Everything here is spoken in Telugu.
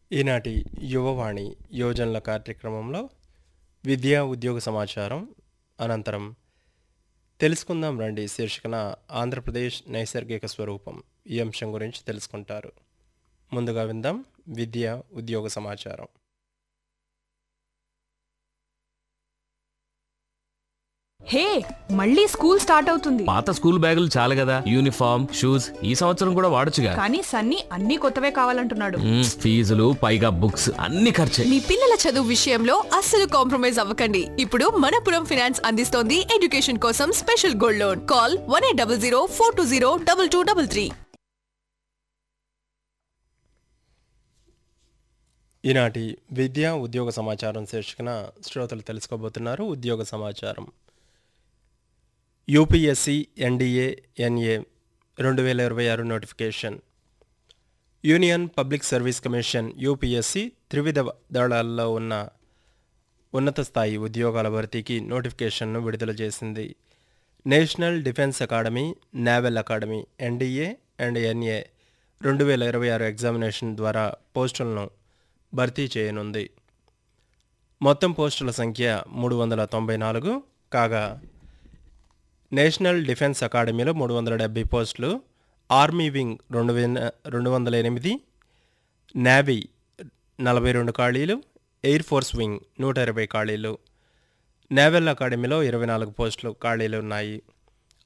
ఈనాటి యువవాణి యోజనల కార్యక్రమంలో విద్యా ఉద్యోగ సమాచారం అనంతరం తెలుసుకుందాం రండి శీర్షికన ఆంధ్రప్రదేశ్ నైసర్గిక స్వరూపం ఈ అంశం గురించి తెలుసుకుంటారు ముందుగా విందాం విద్య ఉద్యోగ సమాచారం హే మళ్ళీ స్కూల్ స్టార్ట్ అవుతుంది పాత స్కూల్ బ్యాగులు చాలు కదా యూనిఫామ్ షూస్ ఈ సంవత్సరం కూడా వాడొచ్చుగా కానీ సన్నీ అన్ని కొత్తవే కావాలంటున్నాడు మ్మ్, ఫీజులు పైగా బుక్స్ అన్ని ఖర్చే మీ పిల్లల చదువు విషయంలో అస్సలు కాంప్రమైజ్ అవ్వకండి ఇప్పుడు మనపురం ఫైనాన్స్ అందిస్తోంది ఎడ్యుకేషన్ కోసం special gold loan call one eight double zero four two zero double two double three ఈనాటి విద్యా ఉద్యోగ సమాచారం శీర్షికన శ్రోతలు తెలుసుకోబోతున్నారు ఉద్యోగ సమాచారం యూపీఎస్సి ఎన్డీఏ ఎన్ఏ రెండు వేల ఇరవై ఆరు notification Union Public Service Commission UPSC త్రివిధ దళాల్లో ఉన్న ఉన్నత స్థాయి ఉద్యోగాల భర్తీకి నోటిఫికేషన్ను విడుదల చేసింది National Defence Academy Naval Academy NDA and NA రెండు వేల ఇరవై ఆరు ఎగ్జామినేషన్ ద్వారా పోస్టులను భర్తీ చేయనుంది మొత్తం పోస్టుల సంఖ్య మూడు వందల తొంభై నాలుగు కాగా నేషనల్ డిఫెన్స్ అకాడమీలో మూడు వందల డెబ్బై పోస్టులు ఆర్మీ వింగ్ రెండు వేల రెండు వందల ఎనిమిది నేవీ నలభై రెండు ఖాళీలు ఎయిర్ ఫోర్స్ వింగ్ నూట ఇరవై ఖాళీలు నేవల్ అకాడమీలో ఇరవై నాలుగు పోస్టులు ఖాళీలు ఉన్నాయి